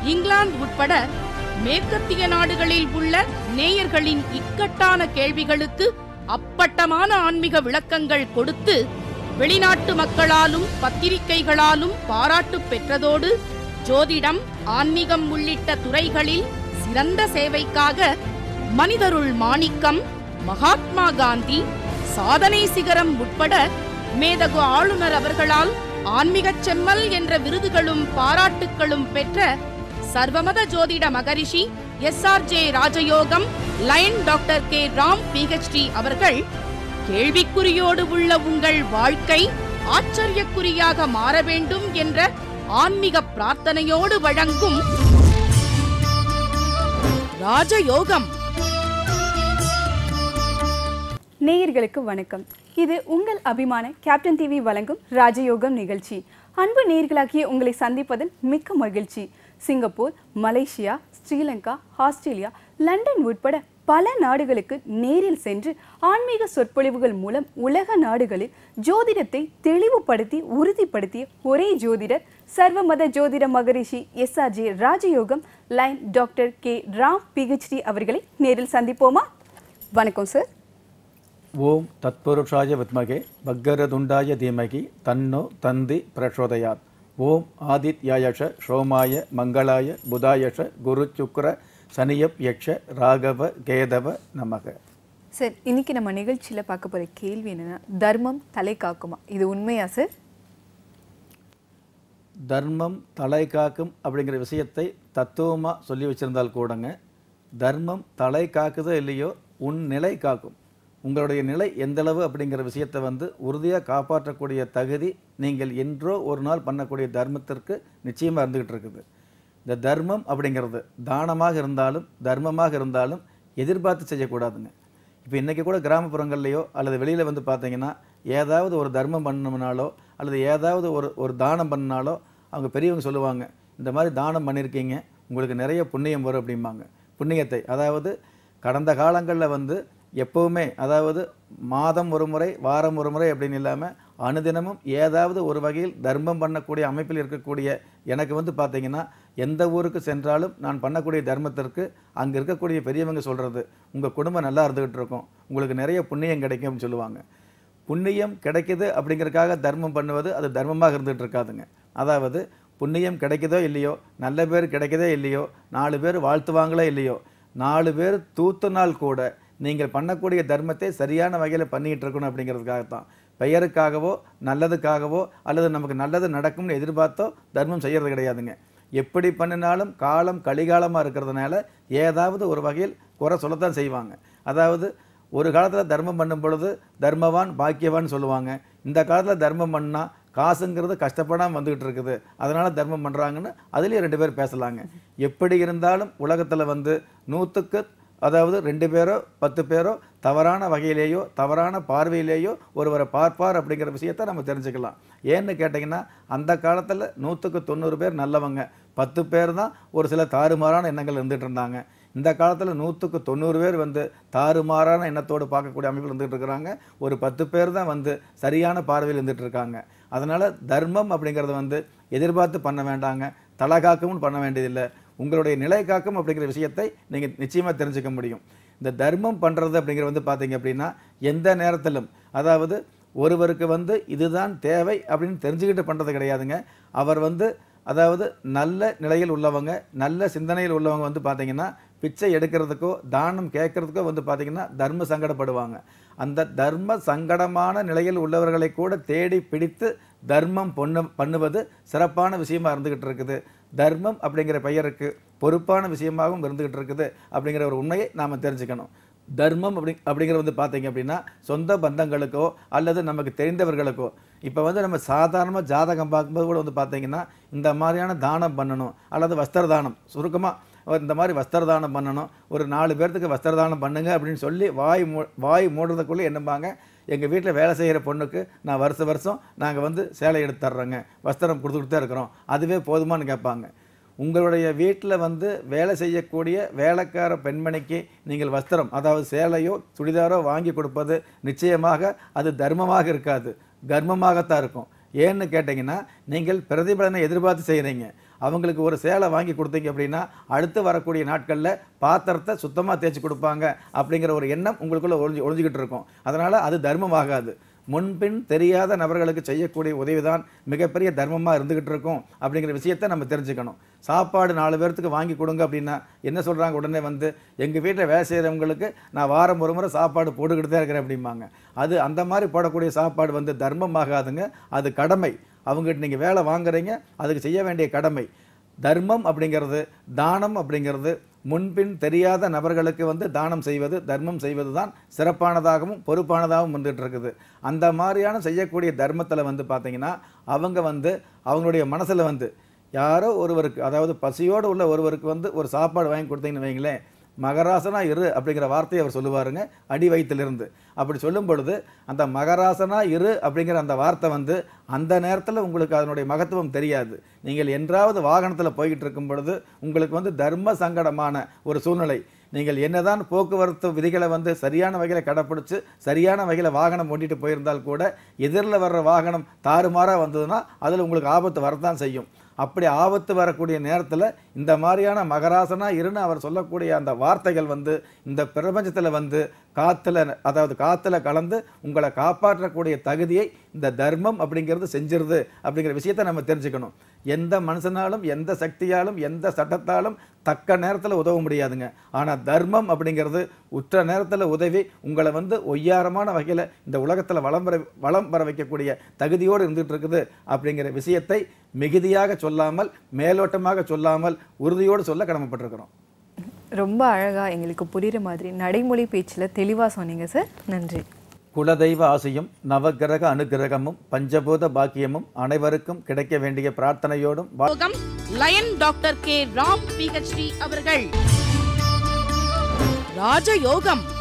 இங்கிலாந்து உட்பட மேற்கத்திய நாடுகளில் உள்ள நேயர்களின் இக்கட்டான கேள்விகளுக்கு அப்பட்டமான ஆன்மீக விளக்கங்கள் கொடுத்து வெளிநாட்டு மக்களாலும் பத்திரிகைகளாலும் பாராட்டு பெற்றதோடு ஜோதிடம் ஆன்மீகம் உள்ளிட்ட துறைகளில் சிறந்த சேவைக்காக மனிதருள் மாணிக்கம் மகாத்மா காந்தி சாதனை சிகரம் உட்பட மேதகு ஆளுநர் அவர்களால் ஆன்மீகச் செம்மல் என்ற விருதுகளும் பாராட்டுக்களும் பெற்ற சர்வமத ஜோதிட மகரிஷி S R J Rajayogam lion doctor K Ram PhD அவர்கள் கேள்விக்குறியோடு உள்ள உங்கள் வாழ்க்கை ஆச்சரியக்குறியாக மாற வேண்டும் என்ற ஆன்மீக பிரார்த்தனையோடு வழங்கும் ராஜயோகம் நேயர்களுக்கு வணக்கம் இது உங்கள் அபிமான கேப்டன் டிவி வழங்கும் ராஜயோகம் நிகழ்ச்சி அன்பு நேயர்களாகிய உங்களை சந்திப்பதில் மிக்க மகிழ்ச்சி Singapore Malaysia Sri Lanka Australia London உட்பட பல நாடுகளுக்கு நேரில் சென்று ஆன்மீக சொற்பொழிவுகள் மூலம் உலக நாடுகளில் ஜோதிடத்தை தெளிவுபடுத்தி உறுதிப்படுத்திய ஒரே ஜோதிடர் சர்வமத ஜோதிட மகரிஷி S R J Rajayogam lion doctor K Ram PhD அவர்களை நேரில் சந்திப்போமா வணக்கம் சார் ஓம் தத்புருஷாய வித்மகே பக்கரதுண்டாய தீமகி தன்னோ தந்தி பிரச்சோதயாத் ஓம் ஆதித்யாயஷ சோமாய மங்களாய புதாயஷ குரு சுக்ர சனியப் யக்ஷ ராகவ கேதவ நமக சார் இன்னைக்கு நம்ம நிகழ்ச்சியில் பார்க்க போகிற கேள்வி என்னன்னா தர்மம் தலை காக்குமா இது உண்மையா சார் தர்மம் தலை காக்கும் அப்படிங்கிற விஷயத்தை தத்துவமாக சொல்லி வச்சிருந்தால் கூடங்க தர்மம் தலை காக்குதோ இல்லையோ உன் நிலை காக்கும் உங்களுடைய நிலை எந்தளவு அப்படிங்கிற விஷயத்தை வந்து உறுதியாக காப்பாற்றக்கூடிய தகுதி நீங்கள் என்றோ ஒரு நாள் பண்ணக்கூடிய தர்மத்திற்கு நிச்சயமாக இருந்துகிட்டு இருக்குது இந்த தர்மம் அப்படிங்கிறது தானமாக இருந்தாலும் தர்மமாக இருந்தாலும் எதிர்பார்த்து செய்யக்கூடாதுங்க இப்போ இன்றைக்கி கூட கிராமப்புறங்கள்லையோ அல்லது வெளியில் வந்து பார்த்தீங்கன்னா ஏதாவது ஒரு தர்மம் பண்ணணும்னாலோ அல்லது ஏதாவது ஒரு ஒரு தானம் பண்ணாலோ அவங்க பெரியவங்க சொல்லுவாங்க இந்த மாதிரி தானம் பண்ணியிருக்கீங்க உங்களுக்கு நிறைய புண்ணியம் வரும் அப்படிம்பாங்க புண்ணியத்தை அதாவது கடந்த காலங்களில் வந்து எப்போவுமே அதாவது மாதம் ஒரு முறை வாரம் ஒரு முறை அப்படின்னு இல்லாமல் அனுதினமும் ஏதாவது ஒரு வகையில் தர்மம் பண்ணக்கூடிய அமைப்பில் இருக்கக்கூடிய எனக்கு வந்து பார்த்தீங்கன்னா எந்த ஊருக்கு சென்றாலும் நான் பண்ணக்கூடிய தர்மத்திற்கு அங்கே இருக்கக்கூடிய பெரியவங்க சொல்கிறது உங்கள் குடும்பம் நல்லா இருந்துகிட்டு இருக்கும் உங்களுக்கு நிறைய புண்ணியம் கிடைக்கும் அப்படின்னு சொல்லுவாங்க புண்ணியம் கிடைக்குது அப்படிங்கறதுக்காக தர்மம் பண்ணுவது அது தர்மமாக இருந்துகிட்டு இருக்காதுங்க அதாவது புண்ணியம் கிடைக்குதோ இல்லையோ நல்ல பேர் கிடைக்குதோ இல்லையோ நாலு பேர் வாழ்த்துவாங்களோ இல்லையோ நாலு பேர் தூத்துனால் கூட நீங்கள் பண்ணக்கூடிய தர்மத்தை சரியான வகையில் பண்ணிகிட்டு இருக்கணும் அப்படிங்கிறதுக்காகத்தான் பெயருக்காகவோ நல்லதுக்காகவோ அல்லது நமக்கு நல்லது நடக்கும்னு எதிர்பார்த்தோ தர்மம் செய்கிறது கிடையாதுங்க எப்படி பண்ணினாலும் காலம் கலிகாலமாக இருக்கிறதுனால ஏதாவது ஒரு வகையில் குறை சொல்லத்தான் செய்வாங்க அதாவது ஒரு காலத்தில் தர்மம் பண்ணும் பொழுது தர்மவான் பாக்கியவான் சொல்லுவாங்க இந்த காலத்தில் தர்மம் பண்ணால் காசுங்கிறது கஷ்டப்படாமல் வந்துக்கிட்டு இருக்குது அதனால் தர்மம் பண்ணுறாங்கன்னு அதுலேயும் ரெண்டு பேர் பேசலாங்க எப்படி இருந்தாலும் உலகத்தில் வந்து நூற்றுக்கு அதாவது ரெண்டு பேரோ பத்து பேரோ தவறான வகையிலேயோ தவறான பார்வையிலேயோ ஒருவரை பார்ப்பார் அப்படிங்கிற விஷயத்த நம்ம தெரிஞ்சுக்கலாம் ஏன்னு கேட்டிங்கன்னா அந்த காலத்தில் நூற்றுக்கு தொண்ணூறு பேர் நல்லவங்க பத்து பேர் தான் ஒரு சில தாறுமாறான எண்ணங்கள் இருந்துகிட்டு இருந்தாங்க இந்த காலத்தில் நூற்றுக்கு தொண்ணூறு பேர் வந்து தாறுமாறான எண்ணத்தோடு பார்க்கக்கூடிய அமைப்பில் இருந்துகிட்டு இருக்கிறாங்க ஒரு பத்து பேர் தான் வந்து சரியான பார்வையில் இருந்துகிட்டு இருக்காங்க அதனால் தர்மம் அப்படிங்கிறத வந்து எதிர்பார்த்து பண்ண வேண்டாங்க தலகாக்கமும் பண்ண வேண்டியதில்லை உங்களுடைய நிலை காக்கும் அப்படிங்கிற விஷயத்தை நீங்கள் நிச்சயமாக தெரிஞ்சுக்க முடியும் இந்த தர்மம் பண்ணுறது அப்படிங்கிறது வந்து பார்த்தீங்க அப்படின்னா எந்த நேரத்திலும் அதாவது ஒருவருக்கு வந்து இதுதான் தேவை அப்படின்னு தெரிஞ்சுக்கிட்டு பண்ணுறது கிடையாதுங்க அவர் வந்து அதாவது நல்ல நிலையில் உள்ளவங்க நல்ல சிந்தனையில் உள்ளவங்க வந்து பார்த்தீங்கன்னா பிச்சை எடுக்கிறதுக்கோ தானம் கேட்கறதுக்கோ வந்து பார்த்தீங்கன்னா தர்ம சங்கடப்படுவாங்க அந்த தர்ம சங்கடமான நிலையில் உள்ளவர்களை கூட தேடி பிடித்து தர்மம் பொண்ணு பண்ணுவது சிறப்பான விஷயமா இருந்துகிட்டு இருக்குது தர்மம் அப்படிங்கிற பெயருக்கு பொறுப்பான விஷயமாகவும் இருந்துகிட்டு இருக்குது அப்படிங்கிற ஒரு உண்மையை நாம் தெரிஞ்சுக்கணும் தர்மம் அப்படி அப்படிங்கிறது வந்து பார்த்தீங்க அப்படின்னா சொந்த பந்தங்களுக்கோ அல்லது நமக்கு தெரிந்தவர்களுக்கோ இப்போ வந்து நம்ம சாதாரணமாக ஜாதகம் பார்க்கும்போது கூட வந்து பார்த்தீங்கன்னா இந்த மாதிரியான தானம் பண்ணணும் அல்லது வஸ்திர தானம் சுருக்கமாக இந்த மாதிரி வஸ்திர தானம் பண்ணணும் ஒரு நாலு பேர்த்துக்கு வஸ்திர தானம் பண்ணுங்க அப்படின்னு சொல்லி வாய் மூ வாய் மூடுறதுக்குள்ளே என்னம்பாங்க எங்கள் வீட்டில் வேலை செய்கிற பொண்ணுக்கு நான் வருஷ வருஷம் நாங்கள் வந்து சேலை எடுத்து தர்றோங்க வஸ்திரம் கொடுத்துக்கிட்டு தான் இருக்கிறோம் அதுவே போதுமான்னு கேட்பாங்க உங்களுடைய வீட்டில் வந்து வேலை செய்யக்கூடிய வேலைக்கார பெண்மணிக்கு நீங்கள் வஸ்திரம் அதாவது சேலையோ சுடிதாரோ வாங்கி கொடுப்பது நிச்சயமாக அது தர்மமாக இருக்காது கர்மமாகத்தான் இருக்கும் ஏன்னு கேட்டிங்கன்னா நீங்கள் பிரதிபலனை எதிர்பார்த்து செய்கிறீங்க அவங்களுக்கு ஒரு சேலை வாங்கி கொடுத்தீங்க அப்படின்னா அடுத்து வரக்கூடிய நாட்களில் பாத்திரத்தை சுத்தமாக தேய்ச்சி கொடுப்பாங்க அப்படிங்கிற ஒரு எண்ணம் உங்களுக்குள்ள ஒளிஞ்சு ஒளிஞ்சிக்கிட்டு இருக்கும் அதனால் அது தர்மமாகாது முன்பின் தெரியாத நபர்களுக்கு செய்யக்கூடிய உதவிதான் மிகப்பெரிய தர்மமாக இருந்துகிட்டு இருக்கும் அப்படிங்கிற விஷயத்தை நம்ம தெரிஞ்சுக்கணும் சாப்பாடு நாலு பேர்த்துக்கு வாங்கி கொடுங்க அப்படின்னா என்ன சொல்கிறாங்க உடனே வந்து எங்கள் வீட்டில் வேலை செய்கிறவங்களுக்கு நான் வாரம் ஒரு முறை சாப்பாடு போட்டுக்கிட்டு தான் இருக்கிறேன் அப்படிம்பாங்க அது அந்த மாதிரி போடக்கூடிய சாப்பாடு வந்து தர்மமாகாதுங்க அது கடமை அவங்ககிட்ட நீங்கள் வேலை வாங்குறீங்க அதுக்கு செய்ய வேண்டிய கடமை தர்மம் அப்படிங்கிறது தானம் அப்படிங்கிறது முன்பின் தெரியாத நபர்களுக்கு வந்து தானம் செய்வது தர்மம் செய்வது தான் சிறப்பானதாகவும் பொறுப்பானதாகவும் வந்துட்டு இருக்குது அந்த மாதிரியான செய்யக்கூடிய தர்மத்தில் வந்து பார்த்தீங்கன்னா அவங்க வந்து அவங்களுடைய மனசில் வந்து யாரோ ஒருவருக்கு அதாவது பசியோடு உள்ள ஒருவருக்கு வந்து ஒரு சாப்பாடு வாங்கி கொடுத்தீங்கன்னு வைங்களேன் மகராசனா இரு அப்படிங்கிற வார்த்தையை அவர் சொல்லுவாருங்க அடி வயிற்றிலிருந்து அப்படி சொல்லும் பொழுது அந்த மகராசனா இரு அப்படிங்கிற அந்த வார்த்தை வந்து அந்த நேரத்தில் உங்களுக்கு அதனுடைய மகத்துவம் தெரியாது நீங்கள் என்றாவது வாகனத்தில் போய்கிட்டு இருக்கும் பொழுது உங்களுக்கு வந்து தர்ம சங்கடமான ஒரு சூழ்நிலை நீங்கள் என்னதான் போக்குவரத்து விதிகளை வந்து சரியான வகையில் கடைப்பிடிச்சு சரியான வகையில் வாகனம் ஓட்டிட்டு போயிருந்தால் கூட எதிரில் வர்ற வாகனம் தாறுமாறாக வந்ததுன்னா அதில் உங்களுக்கு ஆபத்து வரத்தான் செய்யும் அப்படி ஆபத்து வரக்கூடிய நேரத்தில் இந்த மாதிரியான மகராசனா இருன்னு அவர் சொல்லக்கூடிய அந்த வார்த்தைகள் வந்து இந்த பிரபஞ்சத்தில் வந்து காத்துல அதாவது காத்துல கலந்து உங்களை காப்பாற்றக்கூடிய தகுதியை இந்த தர்மம் அப்படிங்கிறது செஞ்சிருது அப்படிங்கிற விஷயத்தை நம்ம தெரிஞ்சுக்கணும் எந்த மனுஷனாலும் எந்த சக்தியாலும் எந்த சட்டத்தாலும் தக்க நேரத்தில் உதவ முடியாதுங்க ஆனால் தர்மம் அப்படிங்கிறது உற்ற நேரத்தில் உதவி உங்களை வந்து ஒய்யாரமான வகையில் இந்த உலகத்தில் வளம் பெற வளம் பெற வைக்கக்கூடிய தகுதியோடு இருந்துகிட்டு இருக்குது அப்படிங்கிற விஷயத்தை மிகுதியாக சொல்லாமல் மேலோட்டமாக சொல்லாமல் உறுதியோடு சொல்ல கடமைப்பட்டிருக்கிறோம் ரொம்ப அழகா எங்களுக்கு புரியுற மாதிரி நடைமொழி பேச்சில் தெளிவாக சொன்னீங்க சார் நன்றி குலதெய்வ ஆசையும் நவக்கிரக அனுக்கிரகமும் பஞ்சபூத பாக்கியமும் அனைவருக்கும் கிடைக்க வேண்டிய பிரார்த்தனையோடும் வா- யோகம் lion doctor K Ram PhD அவர்கள் ராஜயோகம்